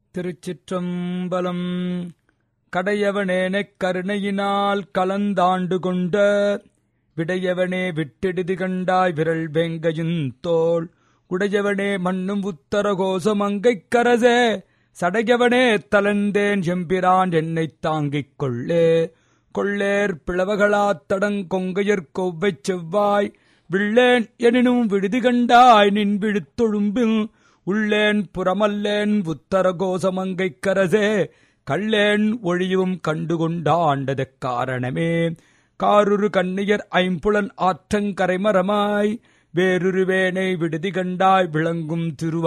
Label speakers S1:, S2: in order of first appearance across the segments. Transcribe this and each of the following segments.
S1: திருச்சிற்றம்பலம் கடையவனேனைக் கருணையினால் கலந்தாண்டு கொண்ட விடையவனே விட்டெடுது கண்டாய் விரல் வெங்கையின் தோள் உடையவனே மண்ணும் உத்தர கோசமங்கைக் கரசே சடையவனே தளர்ந்தேன் எம்பிரான் என்னைத் தாங்கிக் கொள்ளே கொள்ளேர் பிளவகளாத் தடங்கொங்கையர் கொவ்வைச் செவ்வாய் விள்ளேன் எனினும் விடுதி கண்டாய் நின் விழுத்தொழும்பில் உள்ளேன் புறமல்லேன் உத்தர கோசமங்கைக் கரசே கள்ளேன் ஒழியும் கண்டுகொண்டாண்டதக் காரணமே காருரு கண்ணியர் ஐம்புலன் ஆற்றங்கரைமரமாய் வேருருவேனை விடுதி கண்டாய் விளங்கும்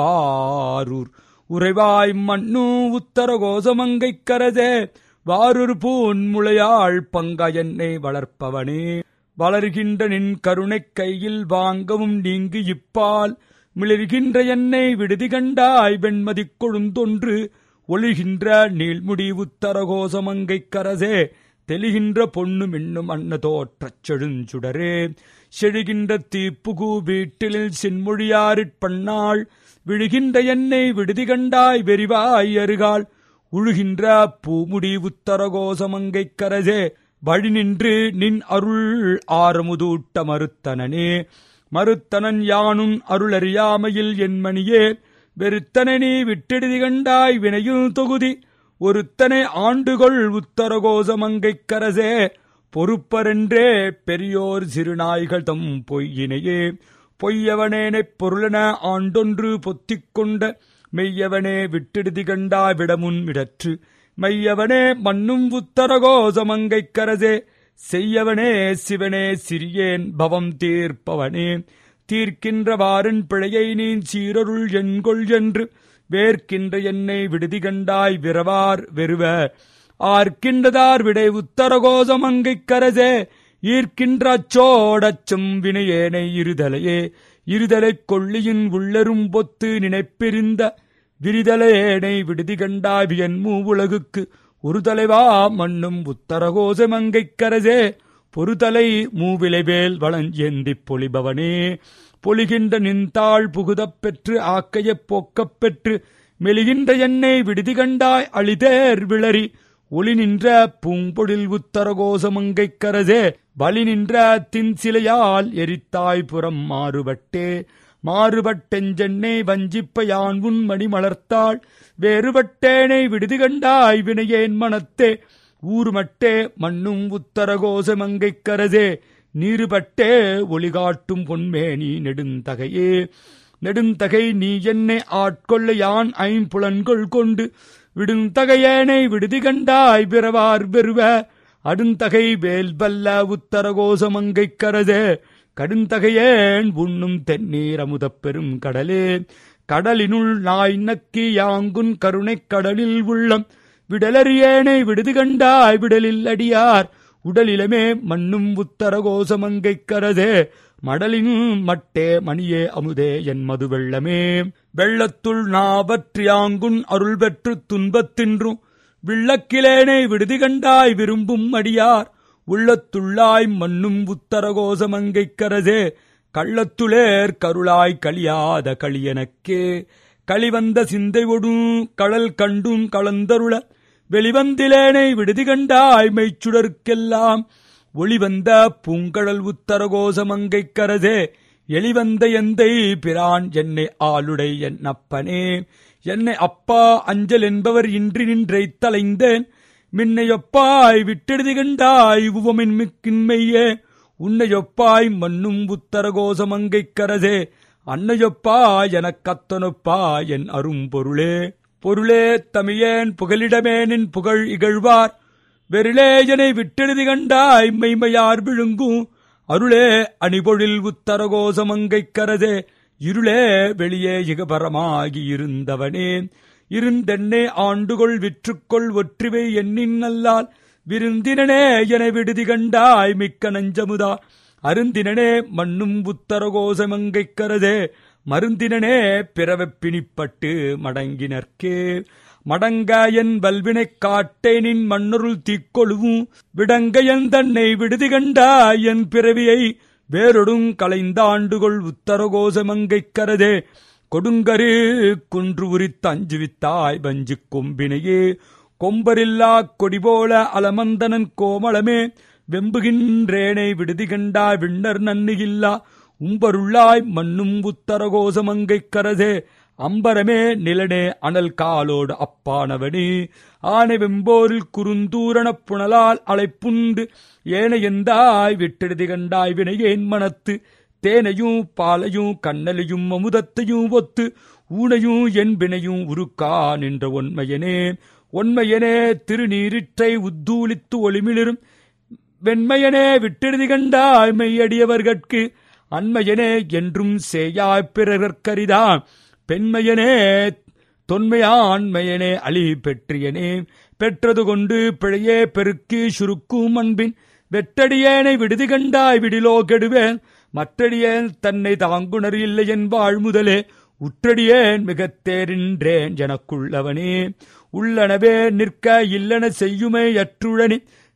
S1: திருவாரூர் உறைவாய் மண்ணு உத்தர கோசமங்கைக் கரசே வாருரு பூன் முளையாள் பங்க என்னை வளர்ப்பவனே வளர்கின்ற நின் கருணைக் கையில் வாங்கவும் நீங்கு இப்பால் மிளர்கின்ற என்னை விடுதி கண்டாய் வெண்மதிக் கொழுந்தொன்று ஒளிகின்ற நீள்முடி உத்தரகோசமங்கைக் கரசே தெளிகின்ற பொண்ணு மின்னும் அன்ன தோற்றச் செழுஞ்சுடரே செழுகின்ற தீப்புகு வீட்டில் சென்மொழியாரிற் பண்ணாள் விழுகின்ற என்னை விடுதி கண்டாய் வெறிவாய் அருகாள் உழுகின்ற பூமுடி உத்தரகோசமங்கைக் கரசே வழி நின்று நின் அருள் ஆரமுதூட்ட மறுத்தனனே மறுத்தனன் யானும் அருளறியாமையில் என் மணியே வெறுத்தனை நீ விட்டெடுதி கண்டாய் வினையில் தொகுதி ஒருத்தனை ஆண்டுகொள் உத்தரகோசமங்கைக் கரசே பொறுப்பரென்றே பெரியோர் சிறுநாய்கள் தம் பொய்யினையே பொய்யவனேனைப் பொருளென ஆண்டொன்று பொத்திக் கொண்ட மெய்யவனே விட்டெடுதி கண்டா விடமுன் விடற்று மையவனே மண்ணும் உத்தரகோசமங்கைக் கரசே செய்யவனே சிவனே சிறியேன் பவம் தீர்ப்பவனே தீர்க்கின்றவாறன் பிழையை நீ சீரருள் என்கொள் என்று வேர்க்கின்ற என்னை விடுதி கண்டாய் விரவார் வெறுவ ஆர்க்கின்றதார் விடை உத்தரகோசமங்கைக் கரசே ஈர்க்கின்ற அச்சோடச்சும் வினையேனை இருதலையே இருதலைக் கொள்ளியின் உள்ளரும் பொத்து நினைப்பிரிந்த விரிதலையேனை விடுதி கண்டாவியன் மூ உலகுக்கு ஒரு தலைவா மண்ணும் உத்தரகோசமங்கைக் கரசே பொறுதலை மூவிலைவேல் வளஞ்சேந்திப் பொலிபவனே பொலிகின்ற நின்தாள் புகுதப் பெற்று ஆக்கையப் போக்கப் பெற்று மெலிகின்ற என்னை விடுதி கண்டாய் அழிதேர் விளரி ஒளி நின்ற பூம்பொழில் உத்தரகோசமங்கைக் கரசே வலி நின்ற தின் சிலையால் எரித்தாய் புறம் மாறுபட்டே மாறுபட்டெஞ்சென்னை வஞ்சிப்ப யான் உன் மணி மலர்த்தாள் வேறுபட்டேனை விடுதி கண்டாய் வினையேன் மனத்தே ஊறுமட்டே மண்ணும் உத்தரகோசமங்கைக் கரசே நீருபட்டே ஒளிகாட்டும் பொன்மேனி நெடுந்தகையே நெடுந்தகை நீ என்னை ஆட்கொள்ள யான் ஐம்புலன்கள் கொண்டு விடுந்தகையேனை விடுதி கண்டாய் பிறவார் பெறுவ அடுந்தகை வேல்வல்ல உத்தரகோசமங்கைக் கரசே கடுந்தகையேன் உண்ணும் தென்னீர் அமுதப் பெரும் கடலே கடலினுள் நாய் நக்கி யாங்குன் கருணைக் கடலில் உள்ளம் விடலறியேனை விடுதி கண்டாய் விடலில் அடியார் உடலிலமே மண்ணும் உத்தரகோசமங்கைக் கரசே மடலின் மட்டே மணியே அமுதே என் மது வெள்ளமே வெள்ளத்துள் நாவற்றியாங்குன் அருள் பெற்று துன்பத்தின்றும் விள்ளக்கிலேனை விடுதி கண்டாய் விரும்பும் அடியார் உள்ளத்துள்ளாய் மண்ணும் உத்தரகோசமங்கைக் கரசே கள்ளத்துளேர் கருளாய் கழியாத களியனக்கே களிவந்த சிந்தை ஒடும் கடல் கண்டும் கலந்தருள வெளிவந்திலேனை விடுதி கண்டாய் மெய்ச்சுடர்க்கெல்லாம் ஒளிவந்த பூங்கடல் உத்தரகோசமங்கைக் கரசே எளிவந்த எந்தை பிரான் என்னை ஆளுடை என் அப்பனே என்னை அப்பா அஞ்சல் என்பவர் இன்றி நின்றை தலைந்தேன் மின்னையொப்பாய் விட்டெடுதி கண்டாய் உவமின் மிக்கின்மையே உன்னையொப்பாய் மண்ணும் உத்தரகோசமங்கைக் கரசே அன்னையொப்பா எனக் கத்தனொப்பா என் அரும்பொருளே பொருளே தமியேன் புகலிடமேனின் புகழ் இகழ்வார் வெறிலேஜனை விட்டெழுதி கண்டாய் மெய்மையார் விழுங்கும் அருளே அணிபொழில் உத்தரகோசமங்கைக் கரதே இருளே வெளியே இகபரமாகி இருந்தவனே இருந்தென்னே ஆண்டுகொள் விற்றுக்கொள் ஒற்றிவை எண்ணின் நல்லால் விருந்தினனே என விடுதி கண்டாய் மிக்க நஞ்சமுதா அருந்தினனே மண்ணும் உத்தரகோசமங்கைக் கரதே மருந்தினனே பிறவப் பிணிப்பட்டு மடங்கினர்க்கே மடங்க என் வல்வினைக் காட்டை நின் மன்னருள் தீக்கொழுவும் விடங்கையன் தன்னை விடுதி கண்டாய் என் பிறவியை வேறொடும் கலைந்தாண்டுகொள் உத்தரகோசமங்கைக் கரதே கொடுங்கரு குன்று உரித்து அஞ்சுவித்தாய் வஞ்சி கொம்பினையே கொம்பரில்லா கொடி போல அலமந்தனன் கோமளமே வெம்புகின்றேனை விடுதி கண்டாய் விண்ணர் நன்னுகில்லா உம்பருள்ளாய் மண்ணும் உத்தரகோசமங்கைக் கரசே அம்பரமே நிலனே அனல் காலோடு அப்பானவனே ஆனை வெம்போரில் குறுந்தூரணப் புனலால் அலைப்புண்டு ஏன எந்தாய் விட்டெடுதி கண்டாய் வினையேன் மனத்து தேனையும் பாலையும் கண்ணலையும் அமுதத்தையும் ஒத்து ஊனையும் என்பினையும் உருக்கா நின்ற ஒன்மையனே ஒன்மையனே திருநீரிற்றை உத்தூலித்து ஒளிமிளிரும் வெண்மையனே விட்டெழுதி கண்டாய் மெய்யடியவர்கட்கு அண்மையனே என்றும் சேயாய்ப் பிறர்கரிதான் பெண்மையனே தொன்மையாண்மையனே அழி பெற்றியனே பெற்றது கொண்டு பிழையே பெருக்கி சுருக்கும் அன்பின் வெட்டடியேனை விடுதி கண்டாய் விடிலோ கெடுவேன் மற்றடியேன் தன்னை தாங்குணர் இல்லை என் வாழ்முதலே உற்றடியேன் மிகத் தேரின்றேன் எனக்குள்ளவனே உள்ளனவே நிற்க இல்லன செய்யுமே அற்றுழனி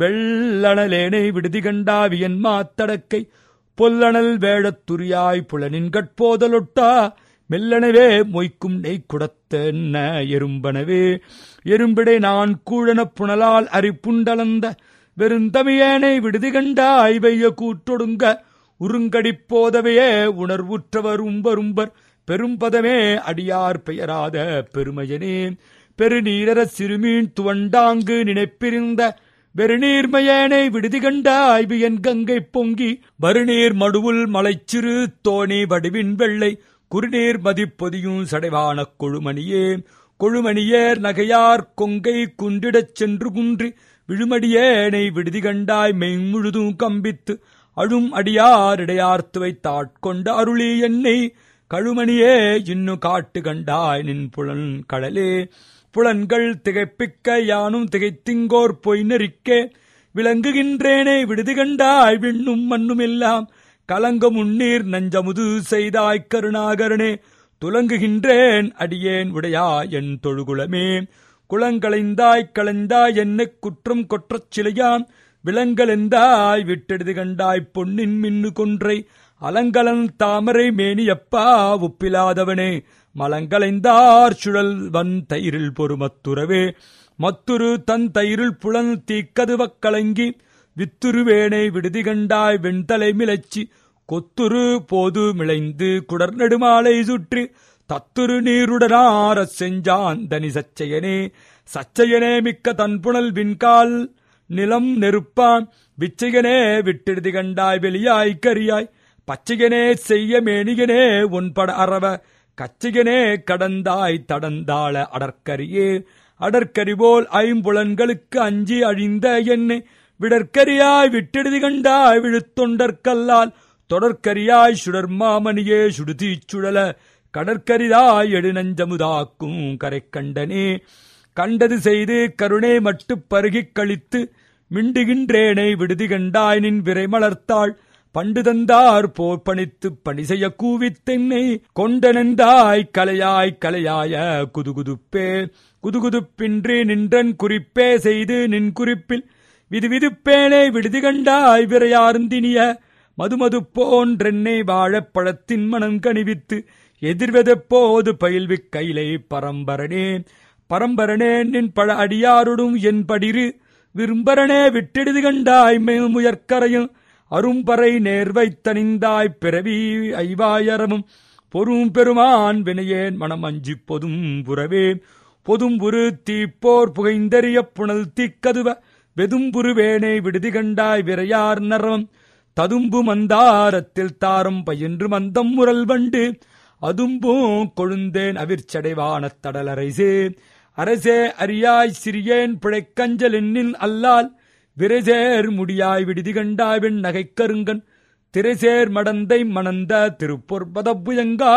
S1: வெள்ளணலேனை விடுதி கண்டாவியன் மாத்தடக்கை பொல்லணல் வேழத்துரியாய் புலனின் கட்போதலொட்டா மெல்லனவே மொய்க்கும் நெய் குடத்தென்ன எறும்பனவே எறும்பிடை நான் கூழனப் புனலால் அரிப்புண்டலந்த வெறுந்தமையேனை விடுதி கண்டாய் வெய்ய கூற்றொடுங்க உருங்கடிப் போதவையே உணர்வுற்றவர் உம்பரும்பர் பெரும்பதமே அடியார் பெயராத பெருமையனே பெருநீரர சிறுமீன் துவண்டாங்கு நினைப்பிருந்த வெறுநீர்மையேனை விடுதி கண்டாய் என் கங்கை பொங்கி வருநீர் மடுவுல் மலைச்சிறு தோணி வடிவின் வெள்ளை குறுநீர் மதிப்பொதியும் சடைவான கொழுமணியே கொழுமணியேர் நகையார் கொங்கை குன்றிடச் சென்று குன்றி விழுமடியேனை விடுதி கண்டாய் மெய்முழுதும் கம்பித்து அழும் அடியாரிடையார்த்து வைத்தாட்கொண்ட அருளி என்னை கழுமணியே இன்னு காட்டு கண்டாய் நின் புலன் கடலே புலன்கள் திகைப்பிக்க யானும் திகைத்திங்கோர் பொய் நெறிக்கே விளங்குகின்றேனே விடுதி கண்டாய் விண்ணும் மண்ணும் எல்லாம் கலங்க முன்னீர் நஞ்சமுது செய்தாய் கருணாகரனே துலங்குகின்றேன் அடியேன் உடையா என் தொழுகுலமே குளங்களைந்தாய் களைந்தாய் என்னைக் குற்றம் கொற்றச் சிலையான் விலங்கலெந்தாய் விட்டெடுது கண்டாய் பொன்னின் மின்னு கொன்றை அலங்கலன் தாமரை மேனியப்பா ஒப்பிலாதவனே மலங்களைந்தார் சுழல் வன் தயிரில் பொறுமத்துறவே மத்துரு தன் தயிரில் புலன் தீக்கதுவக் கலங்கி வித்துருவேனை விடுதி கண்டாய் வெண்தலை மிளச்சி கொத்துரு போது மிளைந்து குடர் நெடுமாலை சுற்றி தத்துரு நீருடனார செஞ்சான் தனி சச்சையனே சச்சையனே மிக்க தன்புணல் விண்கால் நிலம் நெருப்பான் விச்சையனே விட்டெடுதி கண்டாய் வெளியாய் கரியாய் பச்சையனே செய்ய மேனியனே உன்பட அறவ கச்சையனே கடந்தாய் தடந்தாள அடற்கரியே அடற்கரி போல் ஐம்புலன்களுக்கு அஞ்சி அழிந்த என்னை விடற்கரியாய் விட்டெடுதி கண்டாய் விழுத்தொண்டற்கல்லால் தொடர்கரியாய் சுடர் மாமணியே சுடுதீச் சுழல கடற்கரிதாய் எடுநஞ்சமுதாக்கும் கரை கண்டனே கண்டது செய்து கருணை மட்டுப் பருகிக் கழித்து மிண்டுகின்றேனை விடுதி கண்டாய் நின் விரை மலர்த்தாள் பண்டு தந்தார் போர் பணித்து பணி செய்ய கூவித்தென்னை கொண்டனந்தாய் கலையாய் கலையாய குதுகுதுப்பே குதுகுதுப்பின்றி நின்றன் குறிப்பே செய்து நின் குறிப்பில் விதுவிதுப்பேனை விடுதி கண்டாய் விரையார்ந்தினிய மதுமது போன்றென்னை வாழப் பழத்தின் மனம் கணிவித்து எதிர்வெதப்போது பயில்விக் கைலை பரம்பரனே பரம்பரனே நின் பழ அடியாருடும் என் படிரு விரும்பரனே விட்டெடுது கண்டாய் முயற்கரையும் அரும்பறை நேர்வைத்தணிந்தாய் பிறவி ஐவாயரமும் பொறும் பெருமான் வினையேன் மனம் அஞ்சி பொதும் புறவே பொதும்புரு தீப்போர் புகைந்தெறிய புனல் தீக்கதுவ வெதும்புருவேனை விடுதி கண்டாய் விரையார் நரம் ததும்பு மந்தாரத்தில் தாரம் பயின்று மந்தம் முரல் வண்டு அதும்பும் கொழுந்தேன் அவிர்ச்சடைவான தடலரைசே அரசே அரியாய் சிறியேன் பிழைக்கஞ்சல் எண்ணில் அல்லால் விரைசேர் முடியாய் விடுதி கண்டாவின் நகைக்கருங்கன் திரைசேர் மடந்தை மணந்த திருப்பொற்பதப்புயங்கா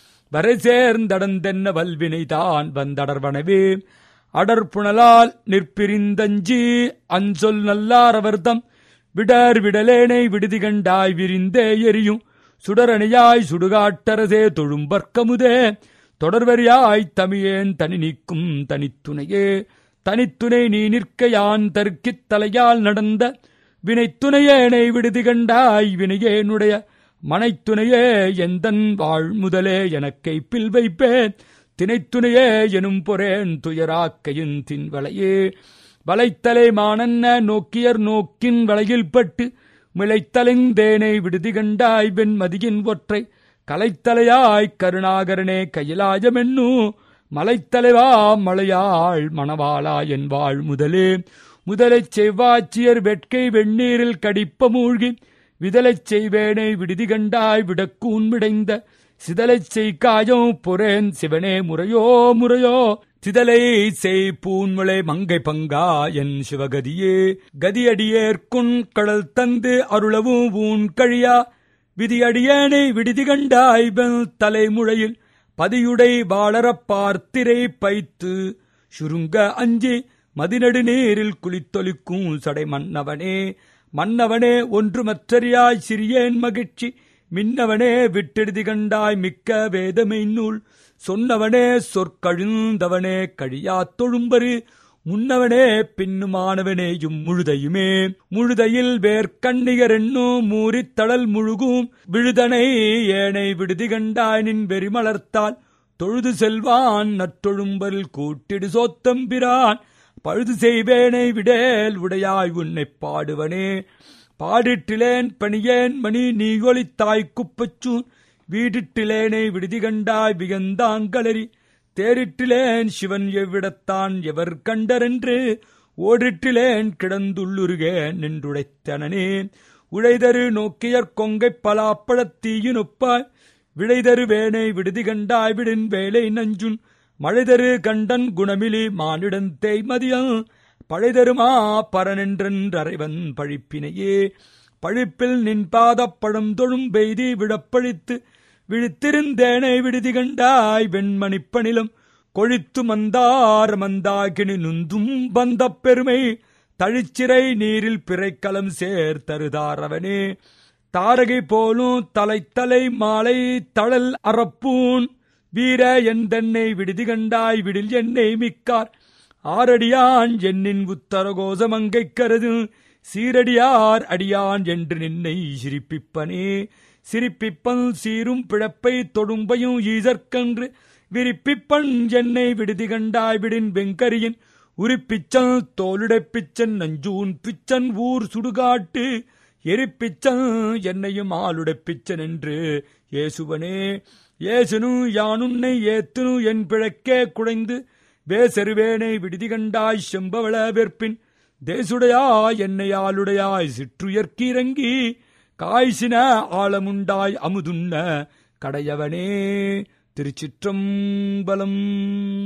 S1: வரைசேர்ந்தடந்தென்ன வல்வினை தான் வந்தடர்வனவே அடர்புணலால் நிற்பிரிந்தஞ்சி அஞ்சொல் நல்லாரவர்தம் விடர் விடலேனை விடுதி கண்டாய் விரிந்தே எரியும் சுடரணியாய் சுடுகாட்டரசே தொழும்பற்கமுதே தொடர்வரியாய் தமியேன் தனி நீக்கும் தனித்துணையே தனித்துணை நீ நிற்க யான் தருக்கித் தலையால் நடந்த வினைத்துணையேனை விடுதி கண்டாய் வினையேனுடைய மனைத்துணையே எந்தன் வாழ் முதலே எனக்கை பில் வைப்பேன் தினைத்துணையே எனும் பொறேன் துயராக்கையின் தின்வளையே வலைத்தலை மானன்ன நோக்கியர் நோக்கின் வளையில் பட்டு மிளைத்தலைந்தேனை விடுதி கண்டாய் வெண் மதியின் ஒற்றை கலைத்தலையாய் கருணாகரனே கையிலாயமென்னு மலைத்தலைவா மலையாள் மணவாளா என் வாழ் முதலே முதலைச் செவ்வாச்சியர் வெட்கை வெந்நீரில் கடிப்ப மூழ்கி விதலைச் செய்வேனை விடுதி கண்டாய் விடக்கூன் விடைந்த சிதலைச் செய் காயம் பொறேன் சிவனே முறையோ முறையோ சிதலை செய் பூன்மலை மங்கை பங்கா என் சிவகதியே கதியடியேற்குன் கடல் தந்து அருளவும் ஊன் கழியா விதியடியேனை விடுதி கண்டாய் தலைமுழையில் பதியுடை வாளரப் பார்த்திரை பைத்து சுருங்க அஞ்சி மதிநடு நீரில் குளித்தொலிக்கும் சடை மன்னவனே மன்னவனே ஒன்று மற்றறியாய் சிறியேன் மகிழ்ச்சி மின்னவனே விட்டெடுதி கண்டாய் மிக்க வேதமை நூல் சொன்னவனே சொற்கழுந்தவனே கழியா தொழும்பரு முன்னவனே பின்னுமானவனேயும் முழுதையுமே முழுதையில் வேர்க்கண்ணிகர் என்னும் மூரித் தளல் முழுகும் விழுதனை ஏனை விடுதி கண்டாய் நின் வெறிமலர்த்தால் தொழுது செல்வான் நற்றொழும்பரில் கூட்டிடு சோத்தம்பிரான் பழுது செய்வேனை விடேல் உடையாய் உன்னைப் பாடுவனே பாடிட்டிலேன் பணியேன் மணி நீகொலித்தாய் குப்பச்சூன் வீடிட்டிலேனை விடுதி கண்டாய் வியந்தாங்களறி தேரிட்டிலேன் சிவன் எவ்விடத்தான் எவர் கண்டரென்று ஓடிட்டிலேன் கிடந்துள்ளுருகேன் நின்றுடைத்தனனே உழைதரு நோக்கியற் கொங்கைப் பலாப்பழத்தீயினொப்பாய் விழைதரு வேனை விடுதி கண்டாய் விடின் வேலை நஞ்சுன் மழைதரு கண்டன் குணமிலி மானிடன் தேய்மதியம் பழைதருமா பரனென்றறைவன் பழிப்பினையே பழிப்பில் நின் பாதப்பழம் தொழும் பெய்தி விடப்பழித்து விழித்திருந்தேனை விடுதி கண்டாய் வெண்மணிப்பணிலம் கொழித்து மந்தார மந்தாகினி நுந்தும் பந்த பெருமை தழிச்சிறை நீரில் பிறைக்கலம் சேர்த்தருதாரவனே தாரகை போலும் தலைத்தலை மாலை தழல் அறப்பூன் வீர எந்தென்னை விடுதி கண்டாய் விடில் என்னை மிக்கார் ஆரடியான் என்னின் உத்தரகோசமங்கை கருது சீரடியார் அடியான் என்று நின்னை சிரிப்பிப்பனே சிரிப்பிப்பன் சீரும் பிழப்பை தொடும்பையும் ஈசற்கன்று விரிப்பிப்பன் என்னை விடுதி கண்டாய் விடின் வெங்கரியின் உரிப்பிச்சன் தோளுடைப்பிச்சன் நஞ்சூன் பிச்சன் ஊர் சுடுகாட்டு எரிப்பிச்சன் என்னையும் ஆளுடைப்பிச்சன் என்று ஏசுவனே ஏசுனு யானுன்னை ஏத்துனு என் பிழக்கே குழைந்து வேசெருவேனை விடுதி கண்டாய் செம்பவள வெற்பின் தேசுடையாய் என்னையாளுடையாய் சிற்றுயர்க்கிறங்கி காய்ச்சின ஆழமுண்டாய் அமுதுண்ண கடையவனே திருச்சிற்றம்பலம்